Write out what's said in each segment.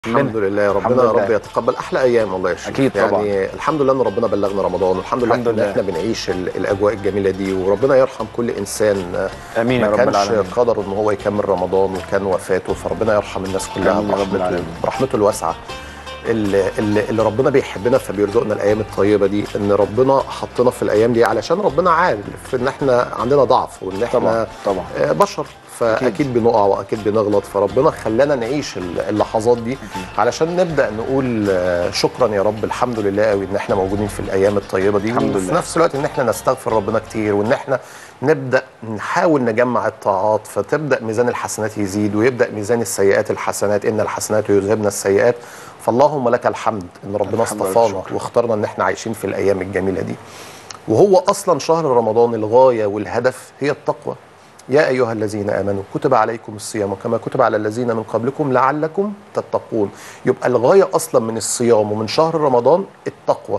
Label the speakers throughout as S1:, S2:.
S1: الحمد لله
S2: الحمد
S1: ربنا يا
S2: لله.
S1: رب يتقبل احلى ايام والله يا شيخ
S2: أكيد طبعا.
S1: يعني الحمد لله ان ربنا بلغنا رمضان والحمد لله
S2: الحمد
S1: ان
S2: لله.
S1: احنا بنعيش ال- الاجواء الجميله دي وربنا يرحم كل انسان آه،
S2: امين يا
S1: ما
S2: رب
S1: كانش
S2: العالمين
S1: قدره ان هو يكمل رمضان وكان وفاته فربنا يرحم الناس كلها
S2: آمين يا رب
S1: برحمته
S2: العالمين.
S1: برحمته الواسعه اللي, اللي, اللي ربنا بيحبنا فبيرزقنا الايام الطيبه دي ان ربنا حطنا في الايام دي علشان ربنا عارف ان احنا عندنا ضعف وان احنا
S2: طبعا طبعا
S1: آه، بشر فاكيد بنقع واكيد بنغلط فربنا خلانا نعيش ال- اللحظات دي علشان نبدا نقول آه، شكرا يا رب الحمد لله قوي ان احنا موجودين في الايام الطيبه دي
S2: الحمد
S1: وفي
S2: لله.
S1: نفس الوقت ان احنا نستغفر ربنا كتير وان احنا نبدا نحاول نجمع الطاعات فتبدا ميزان الحسنات يزيد ويبدا ميزان السيئات الحسنات ان الحسنات يذهبن السيئات فاللهم لك الحمد ان ربنا
S2: الحمد لله
S1: اصطفانا
S2: والشكر.
S1: واختارنا ان احنا عايشين في الايام الجميله دي وهو اصلا شهر رمضان الغايه والهدف هي التقوى يا ايها الذين امنوا كتب عليكم الصيام كما كتب على الذين من قبلكم لعلكم تتقون يبقى الغايه اصلا من الصيام ومن شهر رمضان التقوى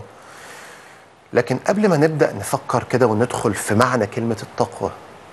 S1: لكن قبل ما نبدا نفكر كده وندخل في معنى كلمه التقوى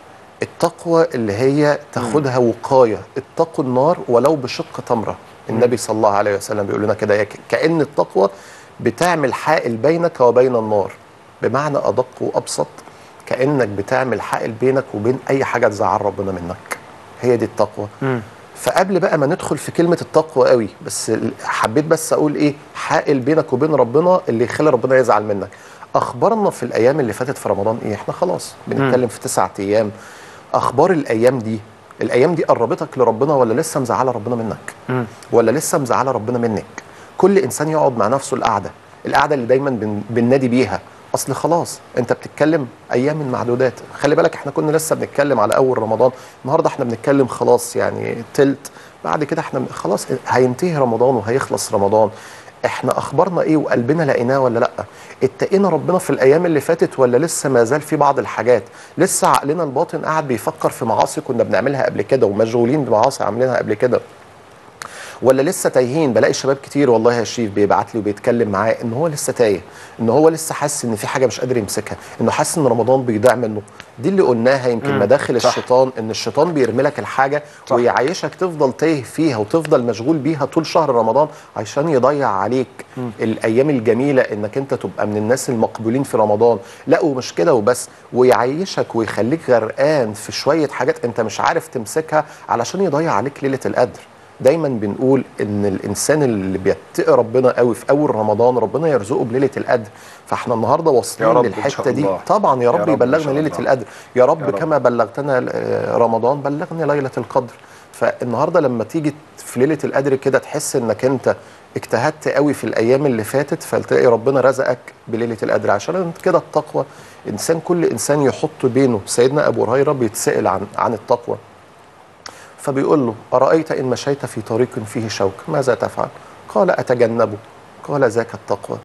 S1: التقوى اللي هي تاخدها وقايه اتقوا النار ولو بشق تمره النبي صلى الله عليه وسلم بيقول لنا كده يك- كان التقوى بتعمل حائل بينك وبين النار بمعنى ادق وابسط كانك بتعمل حائل بينك وبين اي حاجه تزعل ربنا منك هي دي التقوى
S2: مم.
S1: فقبل بقى ما ندخل في كلمه التقوى قوي بس ال- حبيت بس اقول ايه حائل بينك وبين ربنا اللي يخلي ربنا يزعل منك اخبارنا في الايام اللي فاتت في رمضان ايه احنا خلاص بنتكلم في تسعة ايام اخبار الايام دي الايام دي قربتك لربنا ولا لسه مزعله ربنا منك
S2: مم.
S1: ولا لسه مزعله ربنا منك كل انسان يقعد مع نفسه القعده القعده اللي دايما بن... بننادي بيها اصل خلاص انت بتتكلم ايام المعدودات خلي بالك احنا كنا لسه بنتكلم على اول رمضان النهارده احنا بنتكلم خلاص يعني تلت بعد كده احنا خلاص هينتهي رمضان وهيخلص رمضان احنا اخبارنا ايه وقلبنا لقيناه ولا لا اتقينا ربنا في الايام اللي فاتت ولا لسه ما زال في بعض الحاجات لسه عقلنا الباطن قاعد بيفكر في معاصي كنا بنعملها قبل كده ومشغولين بمعاصي عاملينها قبل كده ولا لسه تايهين بلاقي شباب كتير والله يا شريف بيبعت لي وبيتكلم معايا ان هو لسه تايه ان هو لسه حاسس ان في حاجه مش قادر يمسكها انه حاسس ان رمضان بيضيع منه دي اللي قلناها يمكن
S2: مم.
S1: مداخل
S2: صح.
S1: الشيطان ان الشيطان بيرمي لك الحاجه
S2: صح.
S1: ويعيشك تفضل تايه فيها وتفضل مشغول بيها طول شهر رمضان عشان يضيع عليك الايام الجميله انك انت تبقى من الناس المقبولين في رمضان لا ومش كده وبس ويعيشك ويخليك غرقان في شويه حاجات انت مش عارف تمسكها علشان يضيع عليك ليله القدر دايما بنقول ان الانسان اللي بيتقي ربنا قوي في اول رمضان ربنا يرزقه بليله القدر فاحنا النهارده
S2: يا
S1: واصلين
S2: رب إن شاء
S1: للحته دي
S2: الله.
S1: طبعا يا
S2: يا
S1: رب
S2: رب إن
S1: يبلغنا
S2: شاء
S1: ليله
S2: الله.
S1: القدر يا رب,
S2: يا رب.
S1: كما بلغتنا آه، رمضان بلغني ليله القدر فالنهارده لما تيجي في ليله القدر كده تحس انك انت اجتهدت قوي في الايام اللي فاتت فتلاقي ربنا رزقك بليله القدر عشان كده التقوى انسان كل انسان يحط بينه سيدنا ابو هريره بيتسال عن عن التقوى فبيقول له أرأيت إن مشيت في طريق فيه شوك ماذا تفعل؟ قال أتجنبه قال ذاك التقوى